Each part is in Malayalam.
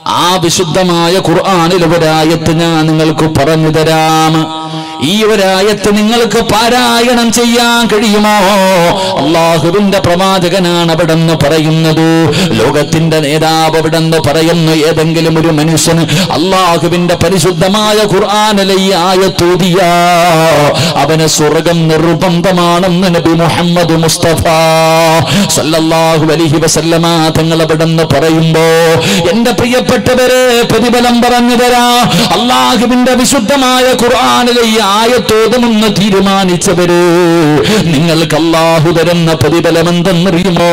ആ വിശുദ്ധമായ ഖുർആാനിൽ ഒരായത്ത് ഞാൻ നിങ്ങൾക്ക് പറഞ്ഞു തരാം ഈ ഒരായത്ത് നിങ്ങൾക്ക് പാരായണം ചെയ്യാൻ കഴിയുമോ അള്ളാഹുവിന്റെ പ്രവാചകനാണ് അവിടെ നിന്ന് പറയുന്നത് ലോകത്തിന്റെ നേതാവ് അവിടെ നിന്ന് പറയുന്നു ഏതെങ്കിലും ഒരു മനുഷ്യന് അള്ളാഹുവിന്റെ പരിശുദ്ധമായ ഖുർആാനിലെ ഈ ആയത്തൂതിയ അവന് സ്വർഗം നിർബന്ധമാണെന്ന് നബി മുഹമ്മദ് മുസ്തഫ സല്ലല്ലാഹു അലൈഹി വസല്ലമ തങ്ങൾ അവിടെ നിന്ന് പറയുമ്പോ എന്റെ പ്രിയപ്പെട്ടവരെ പ്രതിഫലം പറഞ്ഞു തരാ അള്ളാഹുവിന്റെ വിശുദ്ധമായ ഖുർആാനിലെ ഈ ആയത്തോതുമെന്ന് തീരുമാനിച്ചവര് നിങ്ങൾക്ക് അള്ളാഹു തരുന്ന പ്രതിഫലം എന്തെന്നറിയുമോ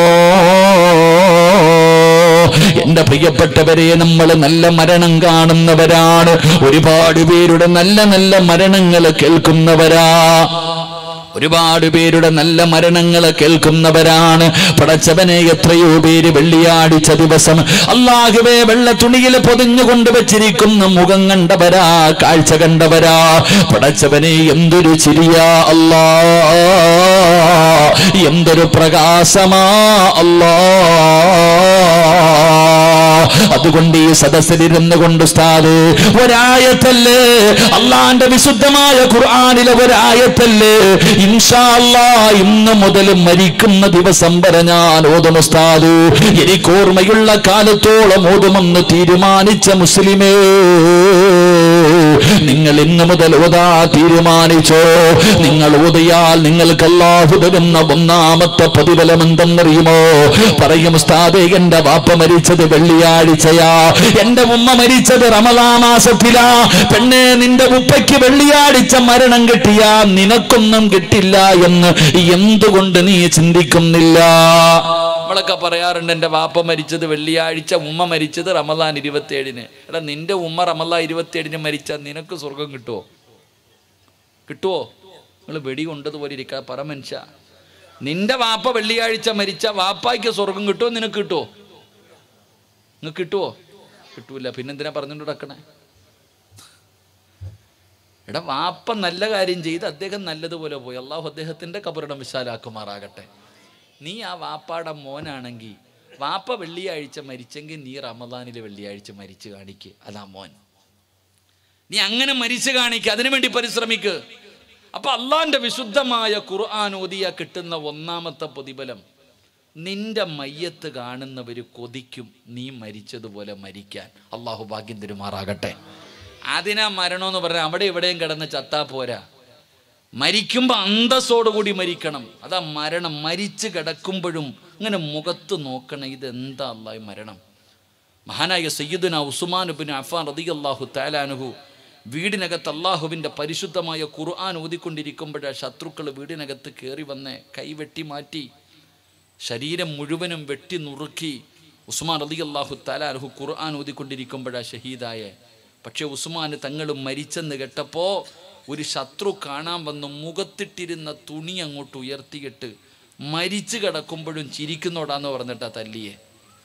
എന്റെ പ്രിയപ്പെട്ടവരെ നമ്മൾ നല്ല മരണം കാണുന്നവരാണ് ഒരുപാട് പേരുടെ നല്ല നല്ല മരണങ്ങൾ കേൾക്കുന്നവരാ ഒരുപാട് പേരുടെ നല്ല മരണങ്ങൾ കേൾക്കുന്നവരാണ് പടച്ചവനെ എത്രയോ പേര് വെള്ളിയാഴ്ച ദിവസം അള്ളാഹുവേ വെള്ള തുണിയിൽ പൊതിഞ്ഞുകൊണ്ട് വെച്ചിരിക്കുന്ന മുഖം കണ്ടവരാ കാഴ്ച കണ്ടവരാ പടച്ചവനെ എന്തൊരു ചിരിയാ അല്ലാ എന്തൊരു പ്രകാശമാ അല്ലാ അതുകൊണ്ട് ഈ സദസ്സിലിരുന്ന് കൊണ്ട് ഉസ്താദ് ഒരായത്തല്ലേ അള്ളാന്റെ വിശുദ്ധമായ ഖുർആാനിലെ ഒരായത്തല്ലേ ഇൻഷാ അല്ലാ ഇന്ന് മുതൽ മരിക്കുന്ന ദിവസം വരെ ഞാൻ ഓതും ഉസ്താദ് എനിക്ക് ഓർമ്മയുള്ള കാലത്തോളം ഓതുമെന്ന് തീരുമാനിച്ച മുസ്ലിമേ നിങ്ങൾ ഇന്ന് മുതൽ ഓതാ തീരുമാനിച്ചോ നിങ്ങൾ ഓതിയാൽ നിങ്ങൾക്ക് അല്ലാഹു തരുന്ന ഒന്നാമത്തെ പ്രതിഫലം എന്തെന്നറിയുമോ പറയും ഉസ്താദേ എന്റെ വാപ്പ മരിച്ചത് വെള്ളിയാഴ്ചയാ എന്റെ ഉമ്മ മരിച്ചത് റമദാ മാസത്തിലാ പെണ്ണെ നിന്റെ ഉപ്പയ്ക്ക് വെള്ളിയാഴ്ച മരണം കിട്ടിയാ നിനക്കൊന്നും കിട്ടില്ല എന്ന് എന്തുകൊണ്ട് നീ ചിന്തിക്കുന്നില്ല നമ്മളൊക്കെ പറയാറുണ്ട് എന്റെ വാപ്പ മരിച്ചത് വെള്ളിയാഴ്ച ഉമ്മ മരിച്ചത് റമദാൻ ഇരുപത്തിയേഴിന് എടാ നിന്റെ ഉമ്മ റമദാൻ ഇരുപത്തിയേഴിന് മരിച്ചാൽ നിനക്ക് സ്വർഗം കിട്ടുമോ കിട്ടുമോ നിങ്ങൾ വെടി കൊണ്ടതുപോലെ ഇരിക്കുക പറ മനുഷ്യ നിന്റെ വാപ്പ വെള്ളിയാഴ്ച മരിച്ച വാപ്പായ്ക്ക് സ്വർഗം കിട്ടുമോ നിനക്ക് കിട്ടുമോ നിങ്ങൾക്ക് കിട്ടുമോ കിട്ടൂല പിന്നെന്തിനാ പറഞ്ഞുകൊണ്ട് നടക്കണേ എടാ വാപ്പ നല്ല കാര്യം ചെയ്ത് അദ്ദേഹം നല്ലതുപോലെ പോയി അള്ളാഹു അദ്ദേഹത്തിന്റെ കബറിടം വിശാലാക്കുമാറാകട്ടെ നീ ആ വാപ്പാടെ മോനാണെങ്കിൽ വാപ്പ വെള്ളിയാഴ്ച മരിച്ചെങ്കിൽ നീ റമദാനിലെ വെള്ളിയാഴ്ച മരിച്ചു കാണിക്ക് അതാ മോൻ നീ അങ്ങനെ മരിച്ചു കാണിക്ക് അതിനുവേണ്ടി പരിശ്രമിക്ക് അപ്പൊ അള്ളാന്റെ വിശുദ്ധമായ ഖുർആൻ ഓതിയ കിട്ടുന്ന ഒന്നാമത്തെ പ്രതിഫലം നിന്റെ മയ്യത്ത് കാണുന്നവര് കൊതിക്കും നീ മരിച്ചതുപോലെ മരിക്കാൻ അള്ളാഹു ഭാഗ്യം തരുമാറാകട്ടെ അതിനാ മരണം എന്ന് പറഞ്ഞാൽ അവിടെ എവിടെയും കിടന്ന് ചത്താ പോരാ മരിക്കുമ്പോൾ അന്തസ്സോടുകൂടി മരിക്കണം അതാ മരണം മരിച്ചു കിടക്കുമ്പോഴും ഇങ്ങനെ മുഖത്ത് നോക്കണം ഇതെന്താ അല്ലാ ഈ മരണം മഹാനായ സയ്യിദുന ഉസ്മാൻ ബിൻ അഫാൻ റളിയല്ലാഹു തആലാനുഹു വീടിനകത്ത് അള്ളാഹുവിൻ്റെ പരിശുദ്ധമായ ഖുർആൻ ഊതിക്കൊണ്ടിരിക്കുമ്പോഴാ ശത്രുക്കൾ വീടിനകത്ത് കയറി വന്ന് കൈവെട്ടി മാറ്റി ശരീരം മുഴുവനും വെട്ടി നുറുക്കി ഉസ്മാൻ റളിയല്ലാഹു തആലാനുഹു ഖുർആൻ ഊതിക്കൊണ്ടിരിക്കുമ്പോഴാ ഷഹീദായ പക്ഷെ ഉസ്മാൻ തങ്ങൾ മരിച്ചെന്ന് കേട്ടപ്പോൾ ഒരു ശത്രു കാണാൻ വന്ന് മുഖത്തിട്ടിരുന്ന തുണി അങ്ങോട്ട് ഉയർത്തിയിട്ട് മരിച്ചു കിടക്കുമ്പോഴും ചിരിക്കുന്നോടാന്ന് പറഞ്ഞിട്ടാ തല്ലിയെ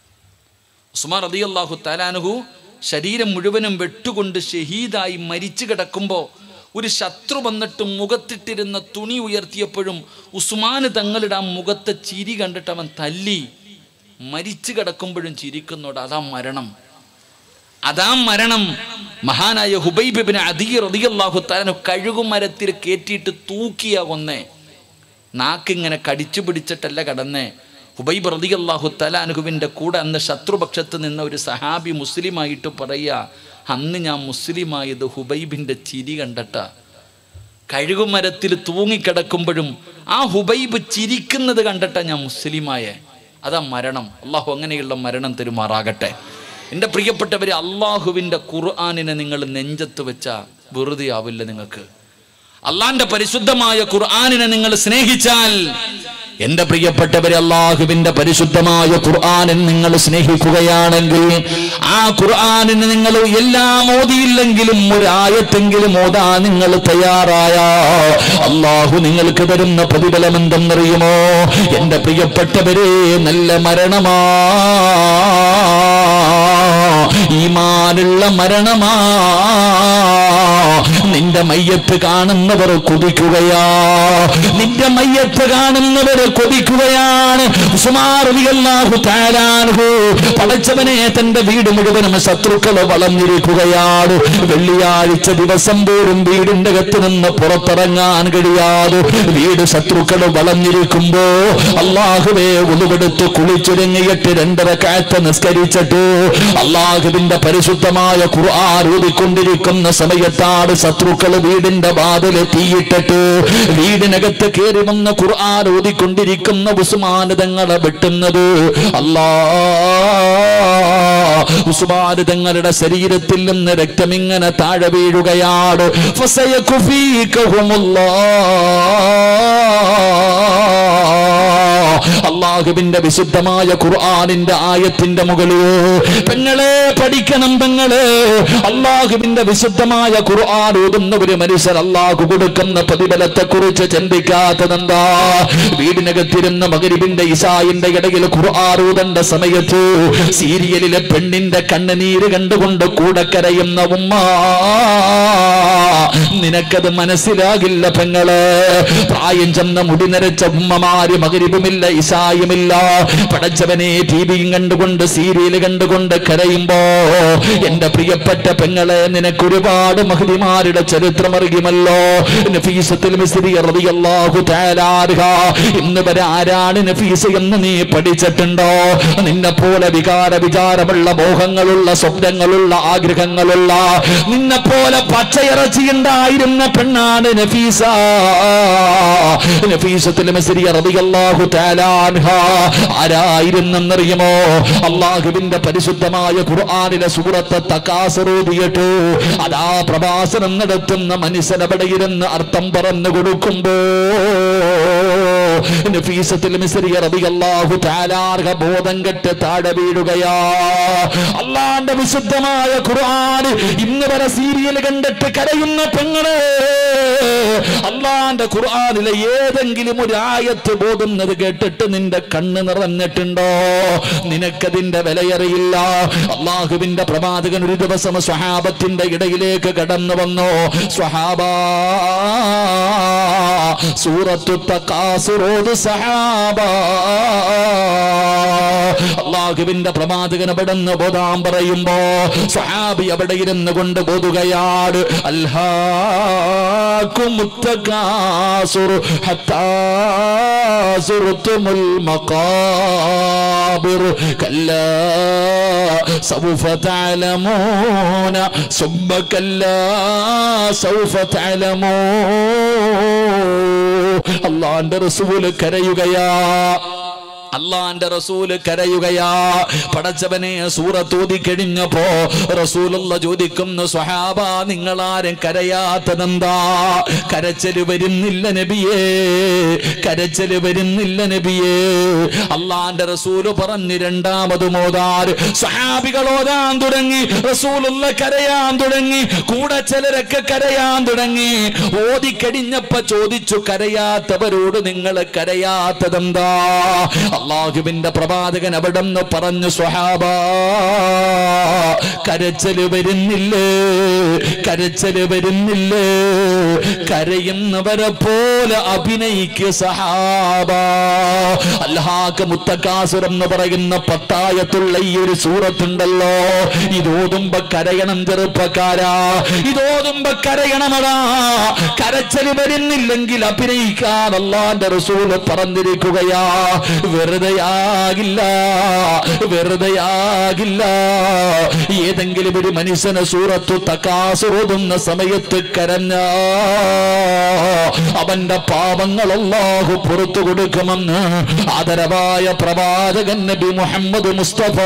ഉസ്മാൻ റളിയല്ലാഹു തആലാനുഹു ശരീരം മുഴുവനും വെട്ടുകൊണ്ട് ഷഹീദായി മരിച്ചു കിടക്കുമ്പോൾ ഒരു ശത്രു വന്നിട്ട് മുഖത്തിട്ടിരുന്ന തുണി ഉയർത്തിയപ്പോഴും ഉസ്മാന് തങ്ങളുടെ ആ മുഖത്തെ ചിരി കണ്ടിട്ട് അവൻ തല്ലി മരിച്ചു കിടക്കുമ്പോഴും ചിരിക്കുന്നോട് അതാ മരണം അതാ മരണം മഹാനായ ഹുബൈബിബിന് അധിക റതിയല്ലാഹു താനു കഴുകുമരത്തിൽ കയറ്റിയിട്ട് തൂക്കിയ കൊന്നേ നാക്കിങ്ങനെ കടിച്ചു പിടിച്ചിട്ടല്ല കടന്നേ ഹുബൈബ് റതിയല്ലാഹു തലാനുഹുവിൻ്റെ കൂടെ അന്ന് ശത്രുപക്ഷത്ത് നിന്ന ഒരു സഹാബി മുസ്ലിമായിട്ട് പറയുക അന്ന് ഞാൻ മുസ്ലിമായത് ഹുബൈബിൻ്റെ ചിരി കണ്ടട്ട കഴുകുമരത്തിൽ തൂങ്ങിക്കിടക്കുമ്പോഴും ആ ഹുബൈബ് ചിരിക്കുന്നത് കണ്ടിട്ടാ ഞാൻ മുസ്ലിമായ അതാ മരണം അള്ളാഹു അങ്ങനെയുള്ള മരണം തരുമാറാകട്ടെ എൻ്റെ പ്രിയപ്പെട്ടവരെ അള്ളാഹുവിൻ്റെ ഖുർആാനിനെ നിങ്ങൾ നെഞ്ചത്ത് വെച്ച വെറുതെ ആവില്ല നിങ്ങൾക്ക് അള്ളാന്റെ പരിശുദ്ധമായ ഖുർആാനിനെ നിങ്ങൾ സ്നേഹിച്ചാൽ എന്റെ പ്രിയപ്പെട്ടവരെ അള്ളാഹുവിന്റെ പരിശുദ്ധമായ ഖുർആാനിൽ നിങ്ങൾ സ്നേഹിക്കുകയാണെങ്കിൽ ആ ഖുർആാനിന് നിങ്ങൾ എല്ലാം ഓതിയില്ലെങ്കിലും ഒരായത്തെങ്കിലും ഓതാ നിങ്ങൾ തയ്യാറായ അള്ളാഹു നിങ്ങൾക്ക് തരുന്ന പ്രതിഫലം എന്തെന്നറിയുമോ എന്റെ പ്രിയപ്പെട്ടവരെ നല്ല മരണമാ ഈമാനുള്ള മരണമാ നിന്റെ മയ്യത്ത് കാണുന്നവർ കൊതിക്കുകയാ നിന്റെ മയ്യത്ത് കാണുന്നവർ കൊതിക്കുകയാണ് ഉസ്മാറിയാഹു താരാൻഹു പടച്ചവനെ തന്റെ വീട് മുഴുവനും ശത്രുക്കൾ വളഞ്ഞിരിക്കുകയാണ് വെള്ളിയാഴ്ച ദിവസം പോലും വീടിന്റെ അകത്ത് നിന്ന് പുറത്തിറങ്ങാൻ കഴിയാതെ വീട് ശത്രുക്കൾ വളഞ്ഞിരിക്കുമ്പോ അള്ളാഹുവെ ഉളുവെടുത്ത് കുളിച്ചൊരുങ്ങിയിട്ട് രണ്ടര കാറ്റ് നിസ്കരിച്ചിട്ട് അള്ളാഹുവിന്റെ പരിശുദ്ധമായ ഖുർആൻ ഊതിക്കൊണ്ടിരിക്കുന്ന സമയത്താണ് ശത്രുക്കൾ വീടിന്റെ വാതില് തീയിട്ടിട്ട് വീടിനകത്ത് കയറി വന്ന ഖുർആൻ ഊതിക്കൊണ്ടിരിക്കുന്ന ഉസ്മാനതങ്ങളെ വെട്ടുന്നത് അല്ലാ ഉസ്മാനതങ്ങളുടെ ശരീരത്തിൽ നിന്ന് രക്തമിങ്ങനെ താഴെ വീഴുകയാണ് അള്ളാഹുവിന്റെ വിശുദ്ധമായ ഖുർആാനിന്റെ ആയത്തിന്റെ മുകളിൽ പെങ്ങളെ പഠിക്കണം പെങ്ങളെ അള്ളാഹുവിന്റെ വിശുദ്ധമായ ഖുർആൻ ഓതുന്ന ഒരു മനുഷ്യൻ അള്ളാഹു കൊടുക്കുന്ന പ്രതിഫലത്തെ കുറിച്ച് ചിന്തിക്കാത്തതെന്താ വീടിനകത്തിരുന്ന മകരിബിന്റെ ഇസായിന്റെ ഇടയിൽ ഖുർആൻ ഊതണ്ട സമയത്ത് സീരിയലിലെ പെണ്ണിന്റെ കണ്ണുനീര് കണ്ടുകൊണ്ട് കൂടെ കരയുന്ന ഉമ്മ നിനക്കത് മനസ്സിലാകില്ല പെങ്ങളെ പ്രായം ചെന്ന മുടി നരച്ച ഉമ്മമാര് മകരിബുമില്ല ഇസായുമില്ല പടച്ചവനെ ടി വിയും കണ്ടുകൊണ്ട് സീരിയല് കണ്ടുകൊണ്ട് കരയുമ്പോ എന്റെ പ്രിയപ്പെട്ട പെങ്ങളെ നിനക്ക് ഒരുപാട് മഹതിമാരുടെ ചരിത്രം അറിയുമല്ലോ നഫീസത്തിൽ മിസ്രി റളിയല്ലാഹു തആല അൻഹ. ഇന്ന് വരെ ആരാണ് നഫീസ് എന്ന് നീ പഠിച്ചിട്ടുണ്ടോ നിന്നെ പോലെ വികാര വിചാരമുള്ള മോഹങ്ങളുള്ള സ്വപ്നങ്ങളുള്ള ആഗ്രഹങ്ങളുള്ള നിന്നെ പോലെ പച്ചയിറച്ചിയുണ്ടായിരുന്ന പെണ്ണാണ് നഫീസ നഫീസത്തിൽ മിസ്രി റളിയല്ലാഹു തആല അൻഹ. ആരായിരുന്നെന്നറിയുമോ അള്ളാഹുവിന്റെ പരിശുദ്ധമായ ഖുർആനിലെ സൂറത്ത് തക്കാസറോതിയിട്ട് അതാ പ്രഭാസനം നടത്തുന്ന മനുഷ്യനവിടെ ഇരുന്ന് അർത്ഥം പറഞ്ഞു കൊടുക്കുമ്പോ നഫീസത്തിൽ മിസ്രി റളിയല്ലാഹു തആല അൻഹ ബോധം കെട്ട് താഴെ വീഴുകയാ അള്ളാന്റെ വിശുദ്ധമായ ഖുർആൻ ഇന്ന് വരെ സീരിയൽ കണ്ടിട്ട് കരയുന്ന പെങ്ങളെ അള്ളാന്റെ ഖുർആനിലെ ഏതെങ്കിലും ഒരു ആയത്ത് ബോധുന്നത് കേട്ടിട്ട് നിന്റെ കണ്ണ് നിറഞ്ഞിട്ടുണ്ടോ നിനക്കതിന്റെ വിലയറിയില്ല അള്ളാഹുവിന്റെ പ്രവാചകൻ ഒരു ദിവസം സ്വഹാബത്തിന്റെ ഇടയിലേക്ക് കടന്നു വന്നു സ്വഹാബ സൂറത്തു തക്കാസുറോത് സഹാബ അള്ളാഹുവിന്റെ പ്രവാചകൻ അവിടെ നിന്ന് ബോധാൻ പറയുമ്പോ സ്വഹാബി അവിടെ ഇരുന്ന് കൊണ്ട് ബോധുകയാണ് അൽഹാക്കുമുത്തകാസുർ ഹത്താ സുർത്തുമുൽ മഖാബിർ കല്ലാ സൗഫ തഅലമൂന സുബ്ബ കല്ലാ സൗഫ തഅലമൂ അള്ളാന്റെ റസൂല് കരയുകയാ അള്ളാന്റെ റസൂല് കരയുകയാ പടച്ചവനെ സൂറത്തൂതി കഴിഞ്ഞപ്പോ റസൂലുള്ള ചോദിക്കുന്നു സ്വഹാബ നിങ്ങളാരും കരയാത്തതെന്താ കരച്ചല് വരുന്നില്ല നബിയേ കരച്ചല് വരുന്നില്ല നബിയേ അള്ളാന്റെ റസൂല് പറഞ്ഞു രണ്ടാമത് മോതാർ സ്വഹാബികൾ ഓതാൻ തുടങ്ങി റസൂലുള്ള കരയാൻ തുടങ്ങി കൂടെ ചിലരൊക്കെ കരയാൻ തുടങ്ങി ഓതിക്കഴിഞ്ഞപ്പോ ചോദിച്ചു കരയാത്തവരോട് നിങ്ങൾ കരയാത്തതെന്താ അള്ളാഹുവിന്റെ പ്രവാചകൻ അവിടെ നിന്ന് പറഞ്ഞു സ്വഹാബ കരച്ചല് വരുന്നില്ലേ കരച്ചല് വരുന്നില്ലേ കരയുന്നവരെ പോലെ അഭിനയിക്ക് സഹാബ അല്ലാഹ് മുത്തക്കാസുരം എന്ന് പറയുന്ന പത്തായത്തുള്ള ഈ ഒരു സൂറത്തുണ്ടല്ലോ ഇതോതുമ്പോ കരയണം ചെറുപ്പക്കാരാ ഇതോതുമ്പോ കരയണമടാ കരച്ചല് വരുന്നില്ലെങ്കിൽ അഭിനയിക്കാൻ അള്ളാന്റെ റസൂല് പറഞ്ഞിരിക്കുകയാ വെറുതെയാകില്ല വെറുതെയാകില്ല ഏതെങ്കിലും ഒരു മനുഷ്യനെ സൂറത്തു തക്കാസുറുന്ന സമയത്ത് കരഞ്ഞ അവന്റെ പാപങ്ങൾ അല്ലാഹു പുറത്തു കൊടുക്കുമെന്ന് ആദരവായ പ്രവാചകൻ നബി മുഹമ്മദ് മുസ്തഫ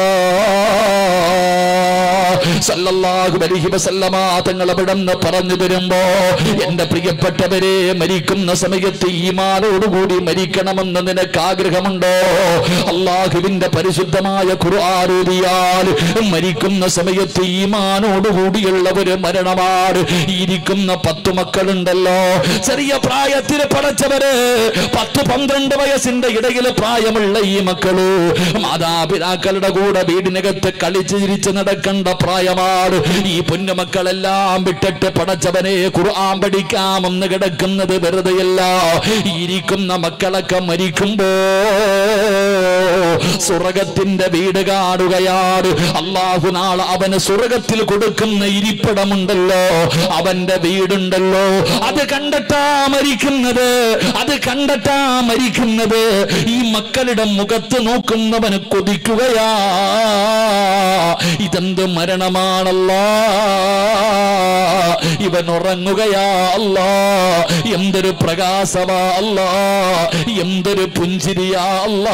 സല്ലല്ലാഹു അലൈഹി വസല്ലമ തങ്ങൾ അവിടെ നിന്ന് പറഞ്ഞു തരുമ്പോ എന്റെ പ്രിയപ്പെട്ടവരെ മരിക്കുന്ന സമയത്ത് ഈമാനോടുകൂടി മരിക്കണമെന്ന് നിനക്ക് ആഗ്രഹമുണ്ടോ അള്ളാഹുവിന്റെ പരിശുദ്ധമായ ഖുർആാനൂതിയാൽ മരിക്കുന്ന സമയത്ത് ഈമാനോടുകൂടിയുള്ള ഒരു മരണമാണ് ഇരിക്കുന്ന പത്തു മക്കളുണ്ടല്ലോ ചെറിയ പ്രായത്തിൽ പടച്ചവര് പത്ത് പന്ത്രണ്ട് വയസ്സിന്റെ ഇടയിൽ പ്രായമുള്ള ഈ മക്കള് മാതാപിതാക്കളുടെ കൂടെ വീടിനകത്ത് കളിച്ച് ചിരിച്ച് നടക്കേണ്ട പ്രായമാണ് സമയമാണ് ഈ പൊന്നുമക്കളെല്ലാം വിട്ടിട്ട് പടച്ചവനെ ഖുർആൻ പഠിക്കാമെന്ന് കിടക്കുന്നത് വെറുതെയല്ല ഇരിക്കുന്ന മക്കളൊക്കെ മരിക്കുമ്പോ സ്വർഗത്തിന്റെ വീട് കാണുകയാണ് അള്ളാഹു നാളെ അവന് സ്വർഗത്തിൽ കൊടുക്കുന്ന ഇരിപ്പിടമുണ്ടല്ലോ അവന്റെ വീടുണ്ടല്ലോ അത് കണ്ടിട്ടാ മരിക്കുന്നത് അത് കണ്ടിട്ടാ മരിക്കുന്നത് ഈ മക്കളുടെ മുഖത്ത് നോക്കുന്നവന് കൊതിക്കുകയാ ഇതെന്ത് മരണമാണല്ലോ ഇവൻ ഉറങ്ങുകയാ അല്ലാ എന്തൊരു പ്രകാശമാ അല്ലാ എന്തൊരു പുഞ്ചിരിയാ അല്ലാ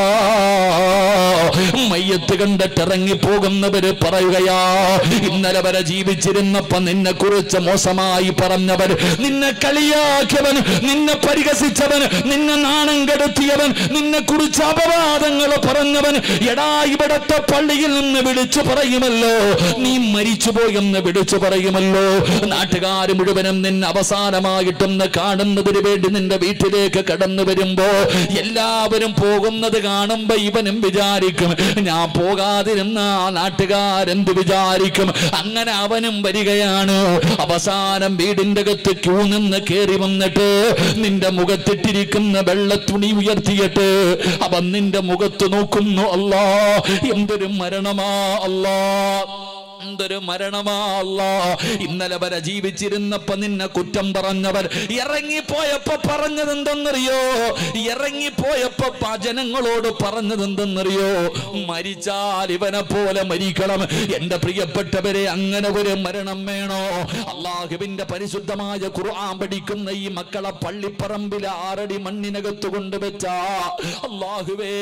മയ്യത്ത് കണ്ടിട്ട് ഇറങ്ങി പോകുന്നവര് പറയുകയാ ഇന്നലെ വരെ ജീവിച്ചിരുന്നപ്പോ നിന്നെ കുറിച്ച് മോശമായി പറഞ്ഞവൻ നിന്നെ കളിയാക്കിയവൻ നിന്നെ പരിഹസിച്ചവൻ നിന്നെ നാണം കെടുത്തിയവൻ നിന്നെ കുറിച്ച് അപവാദങ്ങൾ പറഞ്ഞവൻ എടാ ഇവിടത്തെ പള്ളിയിൽ നിന്ന് വിളിച്ചു പറയുമല്ലോ നീ മരിച്ചുപോയെന്ന് വിളിച്ചു പറയുമല്ലോ നാട്ടുകാർ മുഴുവനും നിന്നെ അവസാനമായിട്ടൊന്ന് കാണുന്നതിന് വേണ്ടി നിന്റെ വീട്ടിലേക്ക് കടന്നു വരുമ്പോ എല്ലാവരും പോകുന്നത് കാണുമ്പോ ഇവനും വിചാരിക്കും ഞാൻ പോകാതിരുന്ന ആ നാട്ടുകാരെന്ത് വിചാരിക്കും അങ്ങനെ അവനും വരികയാണ് അവസാനം വീടിന്റെ അകത്ത് ക്യൂ നിന്ന് കയറി വന്നിട്ട് നിന്റെ മുഖത്തിട്ടിരിക്കുന്ന വെള്ള തുണി ഉയർത്തിയിട്ട് അവൻ നിന്റെ മുഖത്ത് നോക്കുന്നു അല്ലാ എന്തൊരു മരണമാ അല്ലാ എന്തൊരു മരണമാ അല്ലാ ഇന്നലെ വരെ ജീവിച്ചിരുന്നപ്പോ നിന്നെ കുറ്റം പറഞ്ഞവർ ഇറങ്ങിപ്പോയപ്പോ പറഞ്ഞത് എന്തെന്നറിയോ ഇറങ്ങിപ്പോയപ്പോ പ- ജനങ്ങളോട് പറഞ്ഞത് എന്തെന്നറിയോ മരിച്ചാൽ ഇവനെ പോലെ മരിക്കണം എന്റെ പ്രിയപ്പെട്ടവരെ അങ്ങനെ ഒരു മരണം വേണോ അള്ളാഹുവിന്റെ പരിശുദ്ധമായ ഖുർആൻ പഠിക്കുന്ന ഈ മക്കളെ പള്ളിപ്പറമ്പിലെ ആറടി മണ്ണിനകത്ത് കൊണ്ടുവച്ച അള്ളാഹുവേ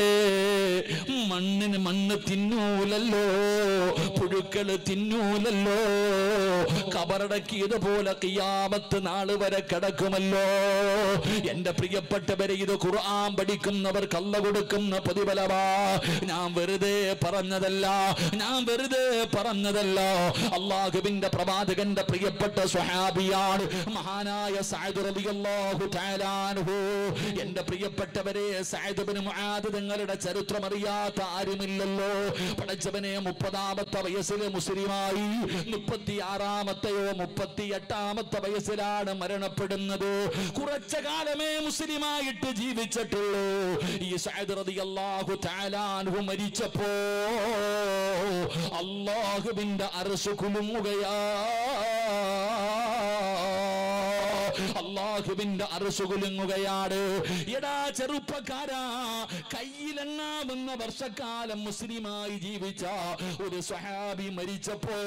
മണ്ണിന് മണ്ണ് തിന്നൂലല്ലോ പുഴുക്കള് തിന്നൂലല്ലോ കബറടക്കിയതുപോലെ കിയാമത്ത് നാള് വരെ കിടക്കുമല്ലോ എന്റെ പ്രിയപ്പെട്ടവരെ ഇത് ഖുർആൻ പഠിക്കുന്നവർ കള്ള കൊടുക്കുന്ന പ്രതിഫലവാ ഞാൻ വെറുതെ പറഞ്ഞതല്ല ഞാൻ വെറുതെ പറഞ്ഞതല്ല അള്ളാഹുവിന്റെ പ്രവാചകന്റെ പ്രിയപ്പെട്ട സ്വഹാബിയാണ് മഹാനായ സഅദ് റളിയല്ലാഹു തആല അൻഹു എന്റെ പ്രിയപ്പെട്ടവരെ സഅദ് ഇബ്നു മുആദ് തങ്ങളുടെ ചരിത്രം അറിയാത്ത ആരുമില്ലല്ലോ പടച്ചവനെ മുപ്പതാമത്തെ വയസ്സിൽ മുസ്ലിമായി മുപ്പത്തി ആറാമത്തെയോ മുപ്പത്തി എട്ടാമത്തെ വയസ്സിലാണ് മരണപ്പെടുന്നത് കുറച്ച കാലമേ മുസ്ലിമായിട്ട് ജീവിച്ചിട്ടുള്ളൂ ഈ സഅദ് റളിയല്ലാഹു തആല അൻഹു മരിച്ചപ്പോ അള്ളാഹുവിന്റെ അറസ് കുലുങ്ങുകയാ അള്ളാഹുവിന്റെ അറസ് കുലുങ്ങുകയാണ് എടാ ചെറുപ്പക്കാരാ കയ്യിലെണ്ണാവുന്ന വർഷക്കാലം മുസ്ലിമായി ജീവിച്ച ഒരു സ്വഹാബി മരിച്ചപ്പോ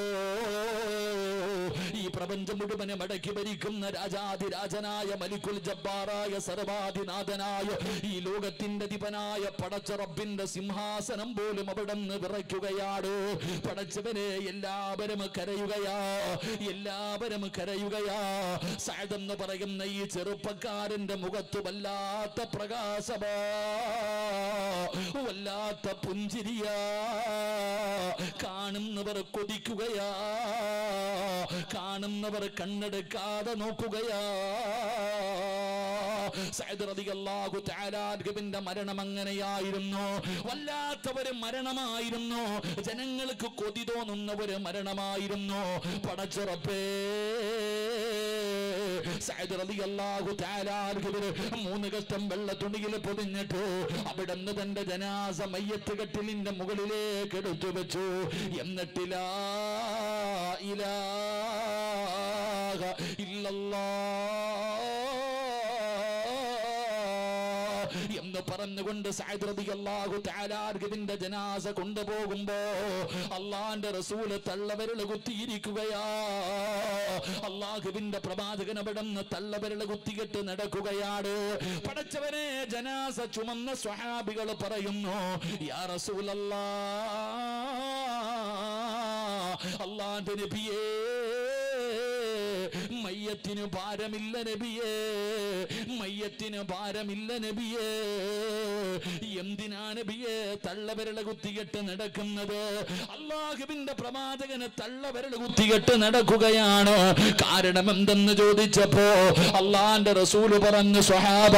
ഈ പ്രപഞ്ചം മുഴുവനെ മടക്കി ഭരിക്കുന്ന രാജാതിരാജനായ മലിക്കുൽ ജബ്ബാറായ സർവാധിനാഥനായ ഈ ലോകത്തിന്റെ അധിപനായ പടച്ച റബ്ബിന്റെ സിംഹാസനം പോലും അവിടെ നിന്ന് വിറയ്ക്കുകയാണ് പടച്ചവനെ എല്ലാവരും കരയുകയാ എല്ലാവരും കരയുകയാ സാദെന്ന് പറയുന്ന ഈ ചെറുപ്പക്കാരന്റെ മുഖത്ത് വല്ലാത്ത പ്രകാശമാ വല്ലാത്ത പുഞ്ചിരിയാ കാണുന്നവർ കൊതിക്കുകയാ കാണുന്നവർ കണ്ണെടുക്കാതെ നോക്കുകയാ സഅദ് റളിയല്ലാഹു തആല അൻഹുവിന്റെ മരണം അങ്ങനെയായിരുന്നു വല്ലാത്ത ഒരു മരണമായിരുന്നു ജനങ്ങൾക്ക് കൊതി തോന്നുന്ന ഒരു മരണമായിരുന്നു പടച്ചുറപ്പേ സഅദ് റളിയല്ലാഹു തആല അൻഹുവിന് മൂന്ന് കഷ്ടം വെള്ള തുണിയിൽ പൊതിഞ്ഞിട്ട് അവിടെ നിന്ന് തന്റെ ജനാസ മയ്യത്ത് കട്ടിലിന്റെ മുകളിലേക്ക് എടുത്തു വെച്ചു എന്നിട്ടില്ല ഇലാഹ ഇല്ലല്ലാഹ് എന്ന് പറഞ്ഞുകൊണ്ട് സഅദ് റളിയല്ലാഹു തആല അൻഹുവിന്റെ ജനാസ കൊണ്ടുപോകുമ്പോ അള്ളാന്റെ റസൂല് തള്ളവരൽ കുത്തിയിരിക്കുകയാ അള്ളാഹുവിന്റെ പ്രവാചകൻ അവിടെ നിന്ന് തള്ളവരൽ കുത്തികെട്ട് നടക്കുകയാണ് പടച്ചവനെ ജനാസ ചുമന്ന സ്വഹാബികൾ പറയുന്നു യാ റസൂലല്ലാ അള്ളാന്റെ നബിയേ മയ്യത്തിന് ഭാരമില്ല നബിയേ മയ്യത്തിന് ഭാരമില്ല നബിയേ എന്തിനാ നബിയേ തള്ളവിരല കുത്തികെട്ട് നടക്കുന്നത് അള്ളാഹുവിന്റെ പ്രവാചകന് തള്ളവിരൽ കുത്തികെട്ട് നടക്കുകയാണ് കാരണം എന്തെന്ന് ചോദിച്ചപ്പോ അള്ളാന്റെ റസൂല് പറഞ്ഞു സ്വഹാബ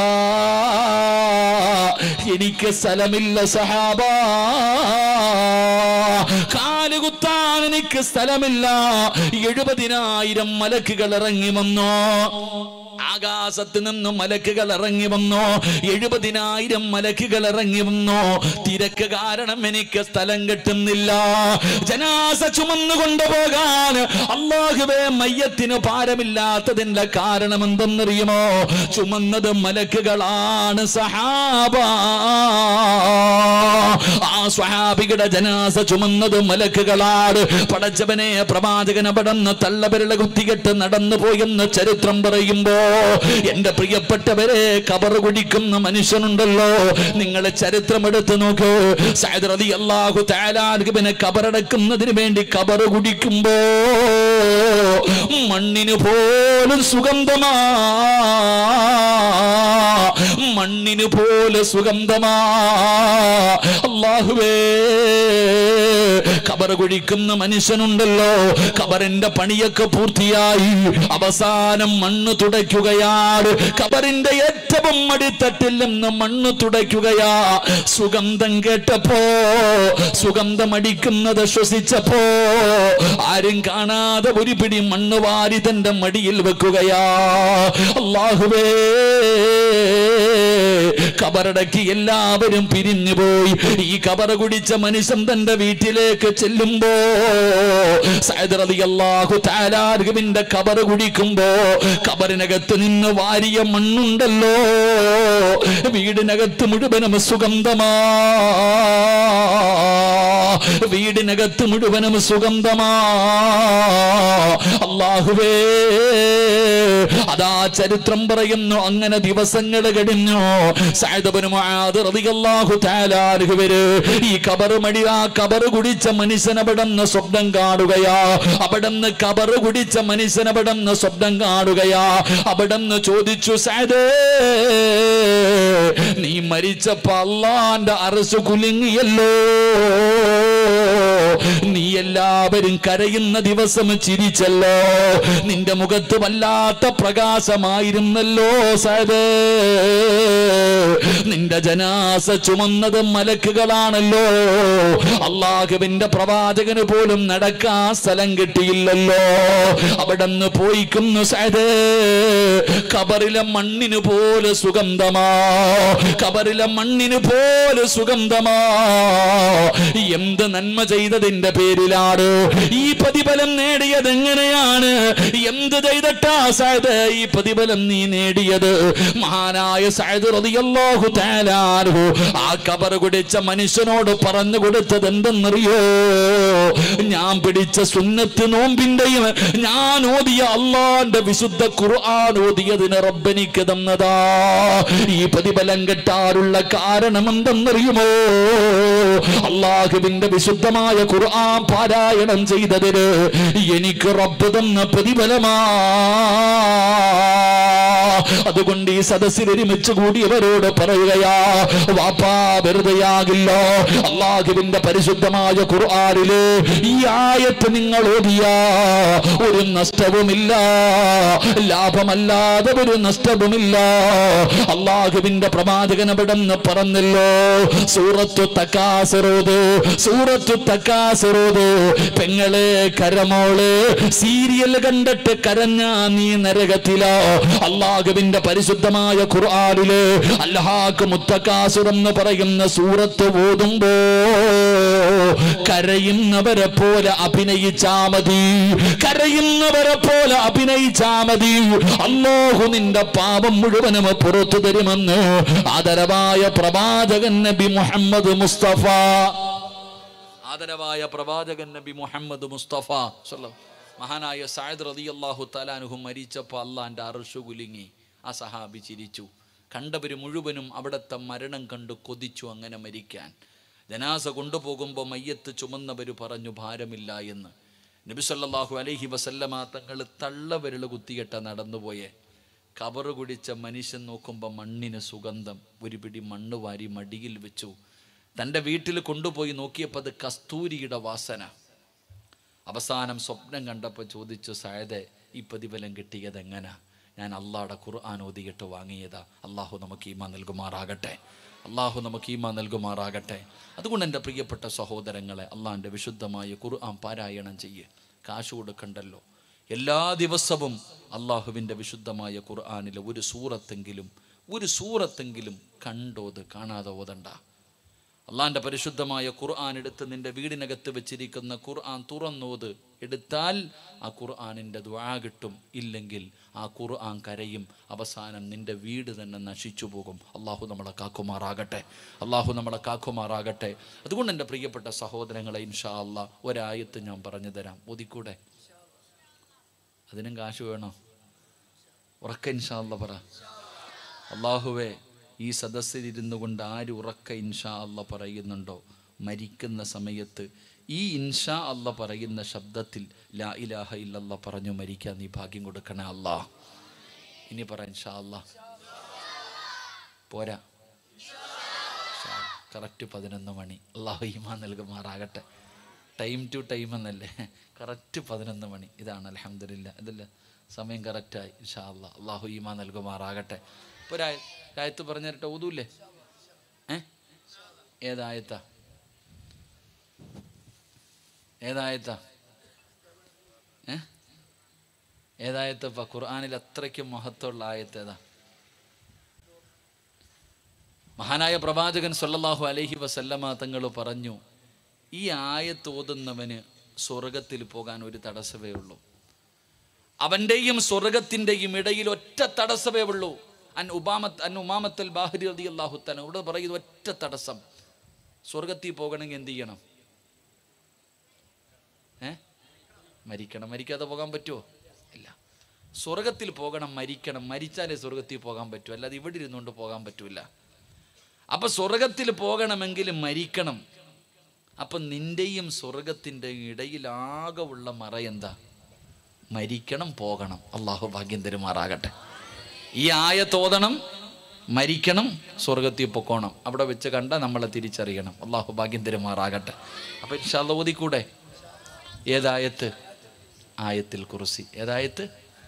എനിക്ക് സ്ഥലമില്ല സഹാബ കാലുകുത്താൻ എനിക്ക് സ്ഥലമില്ല എഴുപതിനായിരം മലക്കുകൾ ഇറങ്ങി വന്നു ആകാശത്ത് നിന്ന് മലക്കുകൾ ഇറങ്ങി വന്നു എഴുപതിനായിരം മലക്കുകൾ ഇറങ്ങി വന്നു തിരക്ക് കാരണം എനിക്ക് സ്ഥലം കിട്ടുന്നില്ല ജനാസ ചുമന്നു കൊണ്ടുപോകാൻ അള്ളാഹുവേ മയ്യത്തിന് ഭാരമില്ലാത്തതിന്റെ കാരണം എന്തെന്നറിയുമോ ചുമന്നത് മലക്കുകളാണ് സഹാബ ആ സ്വഹാബികളുടെ ജനാസ ചുമന്നത് മലക്കുകളാണ് പടച്ചവനെ പ്രവാചകൻ അവിടെന്ന് തള്ളവിരള കുത്തികെട്ട് നടന്നു പോയെന്ന് ചരിത്രം പറയുമ്പോ എന്റെ പ്രിയപ്പെട്ടവരെ കബറ് കുടിക്കുന്ന മനുഷ്യനുണ്ടല്ലോ നിങ്ങൾ ചരിത്രം എടുത്തു നോക്ക് സൈദ് റതി അള്ളാഹു താലാൽബിനെ കബറടക്കുന്നതിന് വേണ്ടി കബറ് കുടിക്കുമ്പോ മണ്ണിന് പോലും സുഗന്ധമാ മണ്ണിന് പോലെ സുഗന്ധമാ അള്ളാഹുവേ കബറ് കുഴിക്കുന്ന മനുഷ്യനുണ്ടല്ലോ കബറിന്റെ പണിയൊക്കെ പൂർത്തിയായി അവസാനം മണ്ണ് തുടയ്ക്കുകയാണ് കബറിന്റെ ഏറ്റവും അടിത്തട്ടിൽ നിന്ന് മണ്ണ് തുടയ്ക്കുകയാ സുഗന്ധം കേട്ടപ്പോ സുഗന്ധം അടിക്കുന്നത് ശ്വസിച്ചപ്പോ ആരും കാണാതെ ഒരു പിടി മണ്ണ് വാരി തന്റെ മടിയിൽ വെക്കുകയാ അള്ളാഹുവേ കബറടക്കി എല്ലാവരും പിരിഞ്ഞു പോയി ഈ കബറ കുടിച്ച മനുഷ്യൻ തന്റെ വീട്ടിലേക്ക് ചെല്ലുമ്പോ സൈദർ അലി അള്ളാഹു താലാർഗുവിന്റെ കബറ് കുടിക്കുമ്പോ കബറിനകത്ത് നിന്ന് വാരിയ മണ്ണുണ്ടല്ലോ വീടിനകത്ത് മുഴുവനും സുഗന്ധമാ വീടിനകത്ത് മുഴുവനും സുഗന്ധമാ അള്ളാഹുവേ അതാ ചരിത്രം പറയുന്നു അങ്ങനെ ദിവസങ്ങൾ കഴിഞ്ഞു സൈദബന് മുആദ് റളിയല്ലാഹു തആല അൻഹു വരെ ഈ കബറ് മടി ആ കബറ് കുടിച്ച മനുഷ്യൻ അവിടുന്ന് സ്വപ്നം കാണുകയാ അവിടുന്ന് കബറ് കുടിച്ച മനുഷ്യൻ അവിടുന്ന് സ്വപ്നം കാണുകയാ അവിടുന്ന് ചോദിച്ചു സൈദേ നീ മരിച്ചപ്പോ അള്ളാന്റെ അറസ് കുലുങ്ങിയല്ലോ നീ എല്ലാവരും കരയുന്ന ദിവസം ചിരിച്ചല്ലോ നിന്റെ മുഖത്ത് വല്ലാത്ത പ്രകാശമായിരുന്നല്ലോ സദേ നിന്റെ ജനാസ ചുമന്നത് മലക്കുകളാണല്ലോ അള്ളാഹുവിന്റെ പ്രവാചകന് പോലും നടക്കാൻ സ്ഥലം കിട്ടിയില്ലല്ലോ അവിടെ നിന്ന് പോയിക്കുന്നു സദേ കബറിലെ മണ്ണിന് പോലെ സുഗന്ധമാ കബറിലെ മണ്ണിന് പോലെ സുഗന്ധമാ എന്ത് നന്മ ചെയ്തതിന്റെ പേരിലാണ് ഈ പ്രതിഫലം നേടിയത് എങ്ങനെയാണ് എന്ത് ചെയ്തിട്ടാ സായത് ഈ പ്രതിഫലം നീ നേടിയത് മഹാനായ സായത് റളിയല്ലാഹു തആല അൻഹു ആ കബർ കുടിച്ച മനുഷ്യനോട് പറഞ്ഞു കൊടുത്തത് എന്തെന്നറിയോ ഞാൻ പിടിച്ച സുന്നത്ത് നോമ്പിന്റെയും ഞാൻ ഓതിയ അള്ളാന്റെ വിശുദ്ധ ഖുർആൻ ഓതിയതിന് റബ്ബനിക്ക് തന്നതാ ഈ പ്രതിഫലം കിട്ടാറുള്ള കാരണം എന്തെന്നറിയുമോ അള്ളാഹുവിന്റെ വിശുദ്ധമായ ഖുർആൻ പാരായണം ചെയ്തതിന് എനിക്ക് റബ്ബ് തന്ന പ്രതിഫലമാ അതുകൊണ്ട് ഈ സദസ്സിൽ ഒരുമിച്ച് കൂടിയവരോട് പറയുകയാ വാപ്പാ വെറുതെയാകില്ല അള്ളാഹുവിന്റെ പരിശുദ്ധമായ ഖുർആനില് ഈ ആയത്ത് നിങ്ങൾ ഓതിയ ഒരു നഷ്ടവുമില്ല ലാഭമല്ലാതെ ഒരു നഷ്ടവുമില്ല അള്ളാഹുവിന്റെ പ്രവാചകൻ അവിടെ നിന്ന് പറഞ്ഞല്ലോ സൂറത്തു തക്കാസിറോത് സൂറത്തു തക്കാസിറോത് പെങ്ങളെ കരമോള് സീരിയൽ കണ്ടിട്ട് കരഞ്ഞ നീ നരകത്തിലോ അള്ളാഹുവിന്റെ പരിശുദ്ധമായ ഖുർആനില് അല്ലാഹ് മുത്തക്കാസുർ എന്ന് പറയുന്ന സൂറത്ത് ഓതുമ്പോ കരയുന്നവരെ പോലെ അഭിനയിച്ചാ മതി കരയുന്നവരെ പോലെ അഭിനയിച്ചാ മതി അല്ലാഹു നിന്റെ പാപം മുഴുവനും പുറത്തു തരുമെന്ന് ആദരവായ പ്രവാചകൻ നബി മുഹമ്മദ് മുസ്തഫ ആദരവായ പ്രവാചകൻ നബി മുഹമ്മദ് മുസ്തഫ സ്വല്ലം. മഹാനായ സായദ് റതി അള്ളാഹു തലാനുഹു മരിച്ചപ്പോൾ അള്ളാന്റെ അർഷു കുലുങ്ങി ആ സഹാബി ചിരിച്ചു കണ്ടവർ മുഴുവനും അവിടുത്തെ മരണം കണ്ട് കൊതിച്ചു അങ്ങനെ മരിക്കാൻ ജനാസ കൊണ്ടുപോകുമ്പോൾ മയ്യത്ത് ചുമന്നവർ പറഞ്ഞു ഭാരമില്ല എന്ന് നബിസല്ലാഹു അലൈഹി വസല്ലമ തങ്ങൾ തള്ളവിരൽ കുത്തിയിട്ട നടന്നുപോയെ കവറ് കുടിച്ച മനുഷ്യൻ നോക്കുമ്പോൾ മണ്ണിന് സുഗന്ധം ഒരു പിടി മണ്ണ് വാരി മടിയിൽ വെച്ചു തൻ്റെ വീട്ടിൽ കൊണ്ടുപോയി നോക്കിയപ്പോൾ അത് കസ്തൂരിയുടെ വാസന അവസാനം സ്വപ്നം കണ്ടപ്പോൾ ചോദിച്ചു സായതെ ഈ പ്രതിഫലം കിട്ടിയത് എങ്ങനെ ഞാൻ അള്ളാടെ ഖുർആൻ ഓതിയിട്ട് വാങ്ങിയതാ അള്ളാഹു നമുക്ക് ഈമ നൽകുമാറാകട്ടെ അള്ളാഹു നമുക്ക് ഈമാ നൽകുമാറാകട്ടെ അതുകൊണ്ട് എൻ്റെ പ്രിയപ്പെട്ട സഹോദരങ്ങളെ അള്ളാഹിൻ്റെ വിശുദ്ധമായ ഖുർആൻ പാരായണം ചെയ്യ് കാശ് കൊടുക്കണ്ടല്ലോ എല്ലാ ദിവസവും അള്ളാഹുവിൻ്റെ വിശുദ്ധമായ ഖുർആനിലെ ഒരു സൂറത്തെങ്കിലും ഒരു സൂറത്തെങ്കിലും കണ്ടോത് കാണാതെ ഓതണ്ട അള്ളാഹിൻ്റെ പരിശുദ്ധമായ ഖുർആൻ എടുത്ത് നിന്റെ വീടിനകത്ത് വെച്ചിരിക്കുന്ന ഖുർആൻ തുറന്നോത് എടുത്താൽ ആ ഖുർആനിൻ്റെ ദ്വാ കിട്ടും ഇല്ലെങ്കിൽ ആ ഖുർആൻ കരയും അവസാനം നിന്റെ വീട് തന്നെ നശിച്ചു പോകും അള്ളാഹു നമ്മളെ കാക്കുമാറാകട്ടെ അള്ളാഹു നമ്മളെ കാക്കുമാറാകട്ടെ അതുകൊണ്ട് എൻ്റെ പ്രിയപ്പെട്ട സഹോദരങ്ങളെ ഇൻഷാ അള്ളാ ഒരായത്ത് ഞാൻ പറഞ്ഞു തരാം ഒതിക്കൂടെ അതിനും കാശ് വേണോ ഉറക്ക ഇൻഷാ അല്ല പറ അള്ളാഹുവെ ഈ സദസ്സിലിരുന്നു കൊണ്ട് ആര് ഉറക്ക ഇൻഷാ അല്ല പറയുന്നുണ്ടോ മരിക്കുന്ന സമയത്ത് ഈ ഇൻഷാ അല്ല പറയുന്ന ശബ്ദത്തിൽ ലാ ഇലാഹ ഇല്ലല്ല പറഞ്ഞു മരിക്കാൻ നീ ഭാഗ്യം കൊടുക്കണേ അല്ലാ ഇനി പറ ഇൻഷാ അല്ല പോരാ കറക്റ്റ് പതിനൊന്ന് മണി അള്ളാഹു ഈമാ നൽകുമാറാകട്ടെ ടൈം ടു ടൈം എന്നല്ലേ കറക്റ്റ് പതിനൊന്ന് മണി ഇതാണ് അലഹമില്ല ഇതല്ല സമയം കറക്റ്റായി ഇൻഷാ അല്ലാ അള്ളാഹു ഈമാ നൽകുമാറാകട്ടെ ഇപ്പോൾ ഒരു ആയത്ത് പറഞ്ഞു തരട്ടെ ഊതൂല്ലേ ഏ ഏതായത്താ ഏതായത്താ ഏ ഏതായത്തപ്പ ഖുർആാനിൽ അത്രയ്ക്കും മഹത്വമുള്ള ആയത്ത് ഏതാ മഹാനായ പ്രവാചകൻ സല്ലല്ലാഹു അലൈഹി വസല്ലമ തങ്ങൾ പറഞ്ഞു ഈ ആയത്ത് ഓതുന്നവന് സ്വർഗത്തിൽ പോകാൻ ഒരു തടസ്സമേ ഉള്ളൂ അവൻ്റെയും സ്വർഗത്തിൻ്റെയും ഇടയിൽ ഒറ്റ തടസ്സമേ ഉള്ളൂ അൻ ഉബാമത്ത് അൻ ഉമാമത്തൽ ബാഹരി റതി അള്ളാഹു തന ഇവിടെ പറയുന്നത് ഒറ്റ തടസ്സം സ്വർഗത്തിൽ പോകണമെങ്കിൽ എന്ത് ചെയ്യണം ഏ മരിക്കണം മരിക്കാതെ പോകാൻ പറ്റുമോ ഇല്ല സ്വർഗത്തിൽ പോകണം മരിക്കണം മരിച്ചാലേ സ്വർഗത്തിൽ പോകാൻ പറ്റൂ അല്ലാതെ ഇവിടെ ഇരുന്നുകൊണ്ട് പോകാൻ പറ്റൂല അപ്പൊ സ്വർഗത്തിൽ പോകണമെങ്കിൽ മരിക്കണം അപ്പൊ നിന്റെയും സ്വർഗത്തിൻ്റെ ഇടയിലാകെ ഉള്ള മറ എന്താ മരിക്കണം പോകണം അള്ളാഹു ഭാഗ്യം തരുമാറാകട്ടെ ഈ ആയ തോതണം മരിക്കണം സ്വർഗത്തിൽ പൊക്കോണം അവിടെ വെച്ച് കണ്ട നമ്മളെ തിരിച്ചറിയണം അള്ളാഹു ഭാഗ്യം തരുമാറാകട്ടെ അപ്പൊ ഇൻഷാല്ല ഓതിക്കൂടെ ഏതായത്ത് ആയത്തിൽ കുറിസി ഏതായത്ത്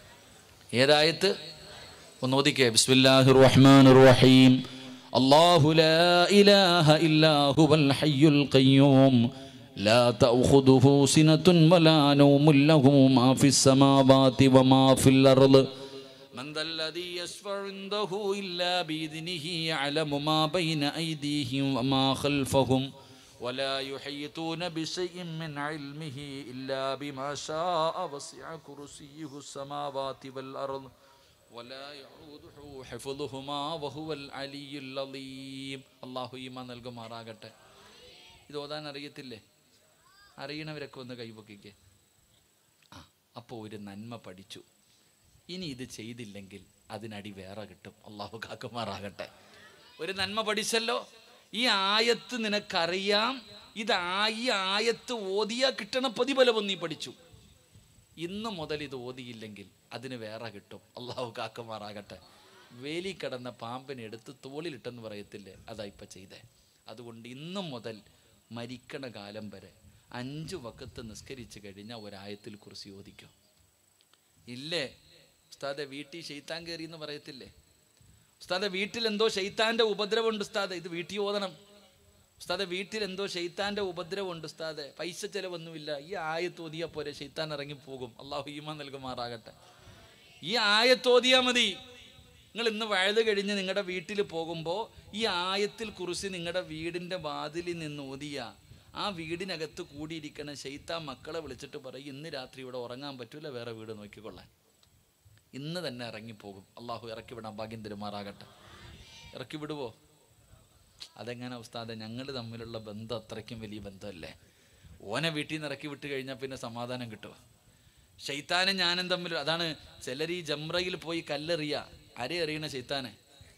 ഏതായത്ത് ഒന്ന് ഓദിക്കേ ബിസ്മില്ലാഹിർ റഹ്മാനിർ റഹീം അല്ലാഹു ലാ ഇലാഹ ഇല്ലാ ഹുവൽ ഹയ്യുൽ ഖയ്യൂം لا تأخذه سنة ولا نوم له ما في السماوات وما في الأرض من ذا الذي يشفع عنده إلا بإذنه يعلم ما بين أيديهم وما خلفهم ولا يحيطون بشيء من علمه إلا بما شاء وسع كرسيه السماوات والأرض ولا يعوده حفظهما وهو العلي العظيم الله ഈമാൻ നൽകുമാറാകട്ടെ ഇത് ഓതാൻ അറിയത്തില്ലേ അറിയണവരൊക്കെ ഒന്ന് കൈപൊക്കിക്കേ ആ അപ്പോൾ ഒരു നന്മ പഠിച്ചു ഇനി ഇത് ചെയ്തില്ലെങ്കിൽ അതിനടി വേറെ കിട്ടും അള്ളാഹു കാക്കുമാറാകട്ടെ ഒരു നന്മ പഠിച്ചല്ലോ ഈ ആയത്ത് നിനക്കറിയാം ഇത് ആ ഈ ആയത്ത് ഓതിയാ കിട്ടണ പ്രതിഫലവും നീ പഠിച്ചു ഇന്ന് മുതൽ ഇത് ഓതിയില്ലെങ്കിൽ അതിന് വേറെ കിട്ടും അള്ളാഹു കാക്കുമാറാകട്ടെ വേലി കടന്ന പാമ്പിനെ എടുത്ത് തോളിലിട്ടെന്ന് പറയത്തില്ലേ അതാ ഇപ്പം ചെയ്തേ അതുകൊണ്ട് ഇന്നു മുതൽ മരിക്കണ കാലം വരെ അഞ്ചു വക്കത്ത് നിസ്കരിച്ച് കഴിഞ്ഞാൽ ഒരായത്തിൽ കുറിച്ച് യോജിക്കും ഇല്ലേ ഉസ്താദെ വീട്ടിൽ ഷെയ്ത്താൻ കയറി എന്ന് പറയത്തില്ലേ ഉസ്താദെ വീട്ടിൽ എന്തോ ഷെയ്ത്താന്റെ ഉപദ്രവമുണ്ട് ഉസ്താദെ ഇത് വീട്ടിൽ ഓതണം ഉസ്താദെ വീട്ടിൽ എന്തോ ഷെയ്ത്താന്റെ ഉപദ്രവമുണ്ട് ഉസ്താദെ പൈസ ചെലവൊന്നുമില്ല ഈ ആയത്തോതിയാ പോരെ ഷെയ്ത്താൻ ഇറങ്ങിപ്പോകും അള്ളാഹു ഈമാൻ നൽകുമാറാകട്ടെ ഈ ആയത്തോതിയാ മതി നിങ്ങൾ ഇന്ന് വഴുത് കഴിഞ്ഞ് നിങ്ങളുടെ വീട്ടിൽ പോകുമ്പോൾ ഈ ആയത്തിൽ കുറിച്ച് നിങ്ങളുടെ വീടിൻ്റെ വാതിലിൽ നിന്ന് ഓതിയ ആ വീടിനകത്ത് കൂടിയിരിക്കണ ഷെയ്ത്താൻ മക്കളെ വിളിച്ചിട്ട് പറയും ഇന്ന് രാത്രി ഇവിടെ ഉറങ്ങാൻ പറ്റൂല വേറെ വീട് നോക്കിക്കൊള്ളാൻ ഇന്ന് തന്നെ ഇറങ്ങിപ്പോകും അള്ളാഹു ഇറക്കി വിടാൻ ഭാഗ്യം തരുമാറാകട്ടെ ഇറക്കി വിടുവോ അതെങ്ങനെ ഉസ്താദെ ഞങ്ങൾ തമ്മിലുള്ള ബന്ധം അത്രയ്ക്കും വലിയ ബന്ധമല്ലേ ഓനെ വീട്ടിൽ നിന്ന് ഇറക്കി വിട്ട് കഴിഞ്ഞാൽ പിന്നെ സമാധാനം കിട്ടുമോ ഷെയ്ത്താനും ഞാനും തമ്മിൽ അതാണ് ചിലർ ഈ ജംറയിൽ പോയി കല്ലെറിയ ആരെ എറിയണ ഷെയ്ത്താനെ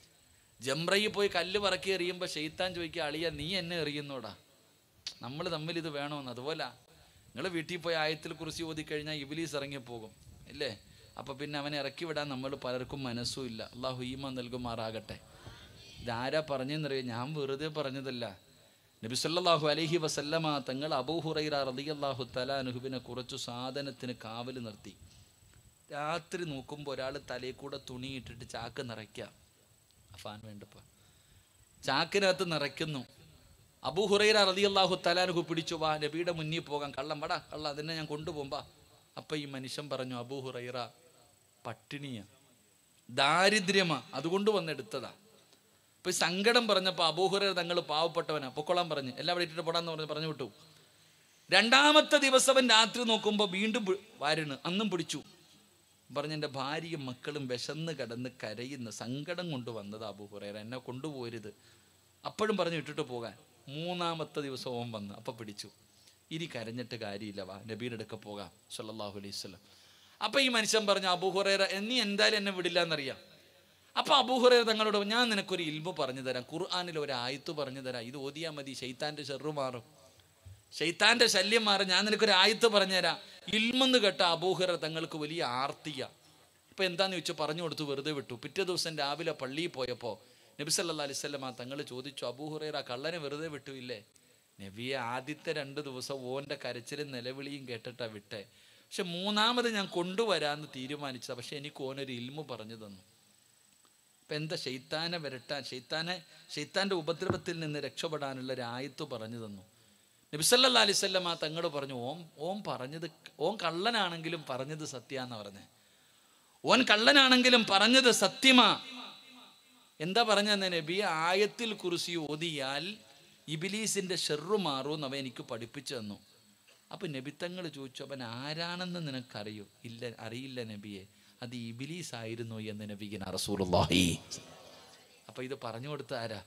ജംറയിൽ പോയി കല്ല് പറക്കി എറിയുമ്പോൾ ഷെയ്ത്താൻ ചോദിക്കുക അളിയ നീ എന്നെ എറിയുന്നോടാ നമ്മൾ തമ്മിൽ ഇത് വേണമെന്ന് അതുപോലെ നിങ്ങൾ വീട്ടിൽ പോയി ആയത്തിൽ കുറിച്ച് ഓതിക്കഴിഞ്ഞാൽ ഇബിലീസ് ഇറങ്ങിപ്പോകും ഇല്ലേ അപ്പം പിന്നെ അവനെ ഇറക്കി വിടാൻ നമ്മൾ പലർക്കും മനസ്സും ഇല്ല അള്ളാഹു ഈമ നൽകുമാറാകട്ടെ ഇതാരാ പറഞ്ഞെന്നറിയോ ഞാൻ വെറുതെ പറഞ്ഞതല്ല നബിസല്ലാഹു അലഹി വസല്ലമ തങ്ങൾ അബൂഹുറൈറ റളിയല്ലാഹു തലാനുഹുവിനെ കുറച്ചു സാധനത്തിന് കാവൽ നിർത്തി രാത്രി നോക്കുമ്പോൾ ഒരാൾ തലയിൽ കൂടെ തുണി ഇട്ടിട്ട് ചാക്ക് നിറയ്ക്കുക ഫാൻ വേണ്ടപ്പോൾ ചാക്കിനകത്ത് നിറയ്ക്കുന്നു അബൂഹുറൈറ റതി അള്ളാഹു തലാനുഹു പിടിച്ചു വാ നബിയുടെ മുന്നിൽ പോകാം കള്ളം വടാ കള്ള അതിനെ ഞാൻ കൊണ്ടുപോകുമ്പാ അപ്പൊ ഈ മനുഷ്യൻ പറഞ്ഞു അബൂഹുറൈറ പട്ടിണിയ ദാരിദ്ര്യമാ അതുകൊണ്ട് വന്നെടുത്തതാ അപ്പൊ ഈ സങ്കടം പറഞ്ഞപ്പോൾ അബൂഹുറൈറ തങ്ങൾ പാവപ്പെട്ടവനാ പൊക്കോളാൻ പറഞ്ഞു എല്ലാം അവിടെ ഇട്ടിട്ട് പോടാന്ന് പറഞ്ഞ് പറഞ്ഞു വിട്ടു രണ്ടാമത്തെ ദിവസം അവൻ രാത്രി നോക്കുമ്പോൾ വീണ്ടും പി- വാരുണ് അന്നും പിടിച്ചു പറഞ്ഞ എൻ്റെ ഭാര്യയും മക്കളും വിശന്ന് കിടന്ന് കരയുന്ന സങ്കടം കൊണ്ട് വന്നത് അബൂഹുറൈറ എന്നെ കൊണ്ടുപോരുത് അപ്പോഴും പറഞ്ഞു ഇട്ടിട്ട് പോകാൻ മൂന്നാമത്തെ ദിവസം ഓൻ വന്ന് അപ്പം പിടിച്ചു ഇനി കരഞ്ഞിട്ട് കാര്യമില്ല വാ നബീയുടെ അടുക്ക പോകാം സല്ലല്ലാഹു അലൈഹി വസല്ലം അപ്പം ഈ മനുഷ്യൻ പറഞ്ഞു അബൂഹുറൈറ നീ എന്തായാലും എന്നെ വിടില്ല എന്നറിയാം അപ്പം അബൂഹുറൈറ തങ്ങളോട് ഞാൻ നിനക്കൊരു ഇൽമു പറഞ്ഞു തരാം ഖുർആാനിൽ ഒരു ആയത്ത് പറഞ്ഞു തരാം ഇത് ഓതിയാൽ മതി ഷെയ്ത്താൻ്റെ ഷെറു മാറും ഷെയ്ത്താന്റെ ശല്യം മാറും ഞാൻ നിനക്കൊരു ആയത്ത് പറഞ്ഞുതരാം ഇൽമെന്ന് കേട്ട അബൂഹുറ തങ്ങൾക്ക് വലിയ ആർത്തിയ ഇപ്പൊ എന്താന്ന് ചോദിച്ചു പറഞ്ഞു കൊടുത്തു വെറുതെ വിട്ടു പിറ്റേ ദിവസം രാവിലെ പള്ളിയിൽ പോയപ്പോൾ നബി സല്ലാ അലിസ്വല്ലം ആ തങ്ങൾ ചോദിച്ചു അബൂഹുറൈറ കള്ളനെ വെറുതെ വിട്ടുമില്ലേ നബിയെ ആദ്യത്തെ രണ്ട് ദിവസം ഓൻ്റെ കരച്ചിലും നിലവിളിയും കേട്ടിട്ടാ വിട്ടെ പക്ഷെ മൂന്നാമത് ഞാൻ കൊണ്ടുവരാമെന്ന് തീരുമാനിച്ചതാ പക്ഷെ എനിക്ക് ഓനൊരു ഇൽമു പറഞ്ഞു തന്നു അപ്പം എന്താ ഷെയ്ത്താനെ വരട്ടാൻ ഷെയ്ത്താനെ ഷെയ്ത്താൻ്റെ ഉപദ്രവത്തിൽ നിന്ന് രക്ഷപ്പെടാനുള്ള ഒരു ആയത്ത് പറഞ്ഞു തന്നു നബിസല്ലാ അലിസ്വല്ലം ആ തങ്ങളോട് പറഞ്ഞു ഓം ഓം പറഞ്ഞത് ഓൻ കള്ളനാണെങ്കിലും പറഞ്ഞത് സത്യാന്ന് പറഞ്ഞേ ഓൻ കള്ളനാണെങ്കിലും പറഞ്ഞത് സത്യമാ എന്താ പറഞ്ഞെന്ന് നബി ആയത്തിൽ കുറിച്ച് ഓതിയാൽ ഇബിലീസിന്റെ ഷെറു മാറുമെന്ന് അവൻ എനിക്ക് പഠിപ്പിച്ചു തന്നു അപ്പൊ നബിത്തങ്ങൾ ചോദിച്ചു അവൻ ആരാണെന്ന് നിനക്കറിയോ ഇല്ല അറിയില്ല നബിയെ അത് ഇബിലീസ് ആയിരുന്നു എന്ന് നബിഗിന റസൂലുള്ളാഹി അപ്പൊ ഇത് പറഞ്ഞു കൊടുത്ത ആരാ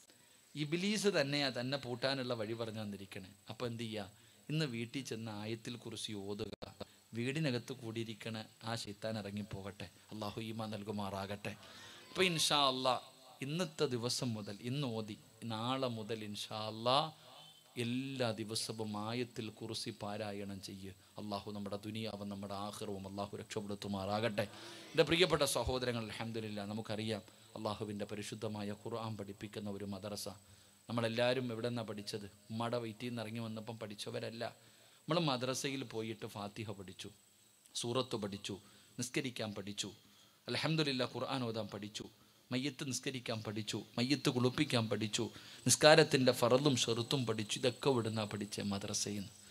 ഇബിലീസ് തന്നെയാ തന്നെ പൂട്ടാനുള്ള വഴി പറഞ്ഞു തന്നിരിക്കണേ അപ്പൊ എന്ത് ചെയ്യാ ഇന്ന് വീട്ടിൽ ചെന്ന് ആയത്തിൽ കുറിച്ച് ഓതുക വീടിനകത്ത് കൂടിയിരിക്കണ ആ ശൈത്താൻ ഇറങ്ങിപ്പോകട്ടെ അള്ളാഹു ഈമ നൽകുമാറാകട്ടെ അപ്പൊ ഇൻഷാ അല്ലാ ഇന്നത്തെ ദിവസം മുതൽ ഇന്ന് ഓതി നാളെ മുതൽ ഇൻഷാ അല്ലാ എല്ലാ ദിവസവും ആയത്തിൽ കുറിസി പാരായണം ചെയ്യ് അള്ളാഹു നമ്മുടെ ദുനിയാവും നമ്മുടെ ആഹ്റവും അള്ളാഹു രക്ഷപ്പെടുത്തുമാറാകട്ടെ എൻ്റെ പ്രിയപ്പെട്ട സഹോദരങ്ങൾ അലഹമില്ല നമുക്കറിയാം അള്ളാഹുവിൻ്റെ പരിശുദ്ധമായ ഖുർആൻ പഠിപ്പിക്കുന്ന ഒരു മദ്രസ നമ്മളെല്ലാവരും എവിടെ നിന്നാണ് പഠിച്ചത് ഉമ്മയുടെ വയറ്റിൽ നിന്ന് ഇറങ്ങി വന്നപ്പം പഠിച്ചവരല്ല നമ്മൾ മദ്രസയിൽ പോയിട്ട് ഫാത്തിഹ പഠിച്ചു സൂറത്ത് പഠിച്ചു നിസ്കരിക്കാൻ പഠിച്ചു അലഹമില്ല ഖുർആൻ ഓതാൻ പഠിച്ചു മയ്യത്ത് നിസ്കരിക്കാൻ പഠിച്ചു മയ്യത്ത് കുളിപ്പിക്കാൻ പഠിച്ചു നിസ്കാരത്തിൻ്റെ ഫറലും ഷെറുത്തും പഠിച്ചു ഇതൊക്കെ ഇവിടുന്ന പഠിച്ച മദ്രസയിൽ നിന്ന്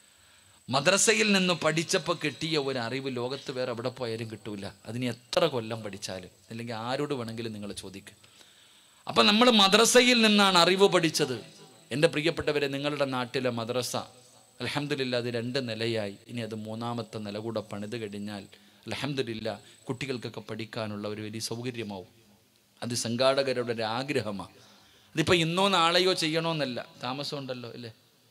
മദ്രസയിൽ നിന്ന് പഠിച്ചപ്പോൾ കിട്ടിയ ഒരു അറിവ് ലോകത്ത് വേറെ എവിടെ പോയാലും കിട്ടൂല അതിന് എത്ര കൊല്ലം പഠിച്ചാലും അല്ലെങ്കിൽ ആരോട് വേണമെങ്കിലും നിങ്ങൾ ചോദിക്കുക അപ്പം നമ്മൾ മദ്രസയിൽ നിന്നാണ് അറിവ് പഠിച്ചത് എൻ്റെ പ്രിയപ്പെട്ടവരെ നിങ്ങളുടെ നാട്ടിലെ മദ്രസ അലഹമില്ല അത് രണ്ട് നിലയായി ഇനി അത് മൂന്നാമത്തെ നില കൂടെ പണിത് കഴിഞ്ഞാൽ അലഹമില്ല കുട്ടികൾക്കൊക്കെ പഠിക്കാനുള്ള ഒരു വലിയ സൗകര്യമാവും അത് സംഘാടകരുടെ ഒരു ആഗ്രഹമാണ് അതിപ്പോൾ ഇന്നോ നാളെയോ ചെയ്യണമെന്നല്ല താമസമുണ്ടല്ലോ അല്ലേ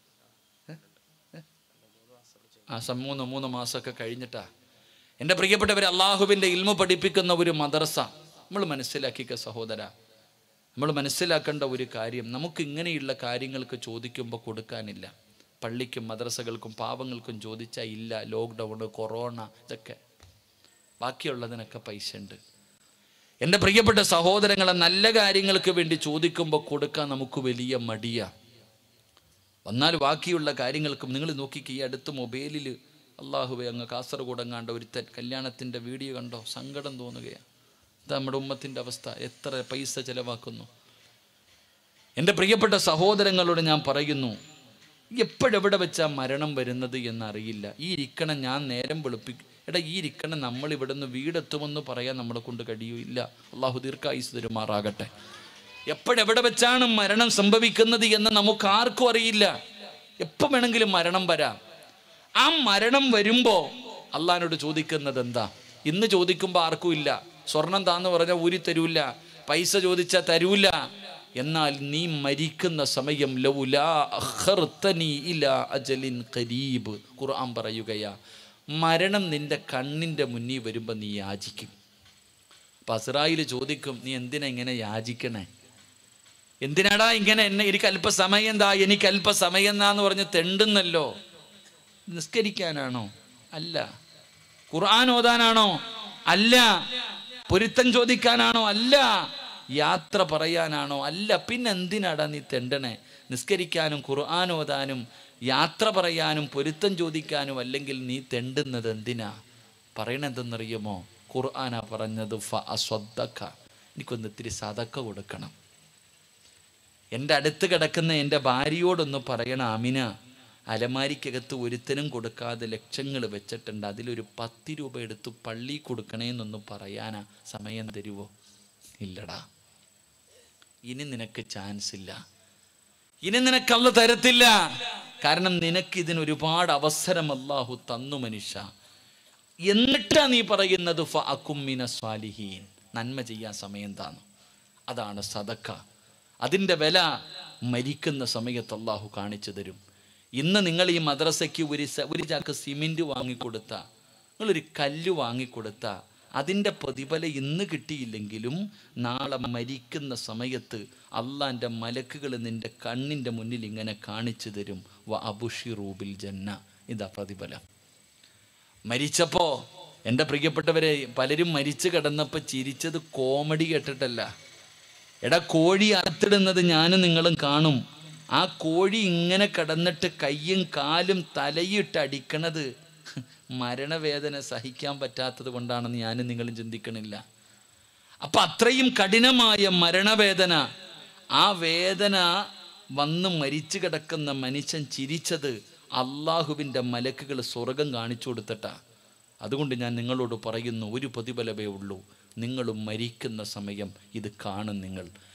ആ സം മൂന്ന് മൂന്ന് മാസമൊക്കെ കഴിഞ്ഞിട്ടാ എൻ്റെ പ്രിയപ്പെട്ടവർ അള്ളാഹുവിൻ്റെ ഇൽമ പഠിപ്പിക്കുന്ന ഒരു മദർസ നമ്മൾ മനസ്സിലാക്കിക്ക സഹോദര നമ്മൾ മനസ്സിലാക്കേണ്ട ഒരു കാര്യം നമുക്ക് ഇങ്ങനെയുള്ള കാര്യങ്ങൾക്ക് ചോദിക്കുമ്പോൾ കൊടുക്കാനില്ല പള്ളിക്കും മദ്രസകൾക്കും പാവങ്ങൾക്കും ചോദിച്ചാൽ ഇല്ല ലോക്ക്ഡൗണ് കൊറോണ ഇതൊക്കെ ബാക്കിയുള്ളതിനൊക്കെ പൈസ ഉണ്ട് എൻ്റെ പ്രിയപ്പെട്ട സഹോദരങ്ങളെ നല്ല കാര്യങ്ങൾക്ക് വേണ്ടി ചോദിക്കുമ്പോൾ കൊടുക്കാൻ നമുക്ക് വലിയ മടിയാണ് വന്നാൽ ബാക്കിയുള്ള കാര്യങ്ങൾക്കും നിങ്ങൾ നോക്കിക്ക് ഈ അടുത്ത് മൊബൈലിൽ അള്ളാഹുവെ അങ്ങ് കാസർഗോഡ് അങ്ങാണ്ട ഒരുത്തൻ കല്യാണത്തിൻ്റെ വീഡിയോ കണ്ടോ സങ്കടം തോന്നുകയാണ് ഇത് നമ്മുടെ ഉമ്മത്തിൻ്റെ അവസ്ഥ എത്ര പൈസ ചിലവാക്കുന്നു എൻ്റെ പ്രിയപ്പെട്ട സഹോദരങ്ങളോട് ഞാൻ പറയുന്നു എപ്പോഴെവിടെ വെച്ചാ മരണം വരുന്നത് എന്നറിയില്ല ഈ ഇരിക്കണം ഞാൻ നേരം വെളുപ്പി എടാ ഈ ഇരിക്കണം നമ്മൾ ഇവിടുന്ന് വീടെത്തുമെന്ന് പറയാൻ നമ്മളെ കൊണ്ട് കഴിയൂല്ല അള്ളാഹു ദീർഘായുസ് തരുമാറാകട്ടെ എപ്പോഴെവിടെ വെച്ചാണ് മരണം സംഭവിക്കുന്നത് എന്ന് നമുക്ക് ആർക്കും അറിയില്ല എപ്പോൾ വേണമെങ്കിലും മരണം വരാം ആ മരണം വരുമ്പോൾ അള്ളഹാനോട് ചോദിക്കുന്നത് എന്താ ഇന്ന് ചോദിക്കുമ്പോൾ ആർക്കും ഇല്ല സ്വർണം താന്ന് പറഞ്ഞാൽ ഊരി തരൂല പൈസ ചോദിച്ചാൽ തരൂല എന്നാൽ നീ മരിക്കുന്ന സമയം ലൗലാ അഖർതനി ഇലാ അജലിൻ ഖരീബ് ഖുർആൻ പറയുകയാ മരണം നിന്റെ കണ്ണിൻ്റെ മുന്നിൽ വരുമ്പോൾ നീ യാചിക്കും അപ്പം അസ്രായിൽ ചോദിക്കും നീ എന്തിനാ ഇങ്ങനെ യാചിക്കണേ എന്തിനാടാ ഇങ്ങനെ എന്നെ എനിക്ക് അല്പസമയം എന്താ എനിക്ക് അല്പസമയം എന്നാന്ന് പറഞ്ഞ് തെണ്ടുന്നല്ലോ നിസ്കരിക്കാനാണോ അല്ല ഖുർആൻ ഓതാനാണോ അല്ല പൊരുത്തം ചോദിക്കാനാണോ അല്ല യാത്ര പറയാനാണോ അല്ല പിന്നെ എന്തിനാടാ നീ തെണ്ടണേ നിസ്കരിക്കാനും ഖുർആൻ ഓതാനും യാത്ര പറയാനും പൊരുത്തം ചോദിക്കാനും അല്ലെങ്കിൽ നീ തെണ്ടുന്നത് എന്തിനാ പറയണെന്തെന്നറിയുമോ ഖുർആനാ പറഞ്ഞത് ഫ അസ്വദ്ദക്ക എനിക്കൊന്ന് ഇത്തിരി സതക്ക കൊടുക്കണം എൻ്റെ അടുത്ത് കിടക്കുന്ന എൻ്റെ ഭാര്യയോടൊന്ന് പറയണം അമിന അലമാരിക്കകത്ത് ഒരുത്തനും കൊടുക്കാതെ ലക്ഷങ്ങൾ വെച്ചിട്ടുണ്ട് അതിലൊരു പത്ത് രൂപ എടുത്ത് പള്ളി കൊടുക്കണേന്നൊന്ന് പറയാനാ സമയം തരുവോ ഇല്ലടാ ഇനി നിനക്ക് ചാൻസ് ഇല്ല ഇനി നിനക്കല്ല തരത്തില്ല കാരണം നിനക്ക് ഇതിന് ഒരുപാട് അവസരം അല്ലാഹു തന്നു മനുഷ്യ എന്നിട്ടാ നീ പറയുന്നത് ഫ അക്കുമ്മിന സ്വാലിഹീൻ നന്മ ചെയ്യാൻ സമയം താന്നു അതാണ് സദക്ക അതിൻ്റെ വില മരിക്കുന്ന സമയത്ത് അള്ളാഹു കാണിച്ചു തരും ഇന്ന് നിങ്ങൾ ഈ മദ്രസയ്ക്ക് ഒരു സ- ഒരു ചാക്ക് സിമെൻറ്റ് വാങ്ങിക്കൊടുത്ത നിങ്ങളൊരു കല്ല് വാങ്ങിക്കൊടുത്ത അതിൻ്റെ പ്രതിഫലം ഇന്ന് കിട്ടിയില്ലെങ്കിലും നാളെ മരിക്കുന്ന സമയത്ത് അള്ളാൻ്റെ മലക്കുകൾ നിൻ്റെ കണ്ണിൻ്റെ മുന്നിൽ ഇങ്ങനെ കാണിച്ചു തരും വ അബുഷി റൂബിൽ ജന്ന ഇതാ പ്രതിഫലം മരിച്ചപ്പോൾ എൻ്റെ പ്രിയപ്പെട്ടവരെ പലരും മരിച്ചു കിടന്നപ്പോൾ ചിരിച്ചത് കോമഡി കേട്ടിട്ടല്ല എടാ കോഴി അറുത്തിടുന്നത് ഞാനും നിങ്ങളും കാണും ആ കോഴി ഇങ്ങനെ കിടന്നിട്ട് കയ്യും കാലും തലയിട്ട് അടിക്കണത് മരണവേദന സഹിക്കാൻ പറ്റാത്തത് കൊണ്ടാണെന്ന് ഞാനും നിങ്ങളും ചിന്തിക്കണില്ല അപ്പൊ അത്രയും കഠിനമായ മരണവേദന ആ വേദന വന്ന് മരിച്ചു കിടക്കുന്ന മനുഷ്യൻ ചിരിച്ചത് അള്ളാഹുവിൻ്റെ മലക്കുകൾ സ്വർഗം കാണിച്ചു കൊടുത്തിട്ടാ അതുകൊണ്ട് ഞാൻ നിങ്ങളോട് പറയുന്നു ഒരു പ്രതിഫലമേ ഉള്ളൂ നിങ്ങളും മരിക്കുന്ന സമയം ഇത് കാണും നിങ്ങൾ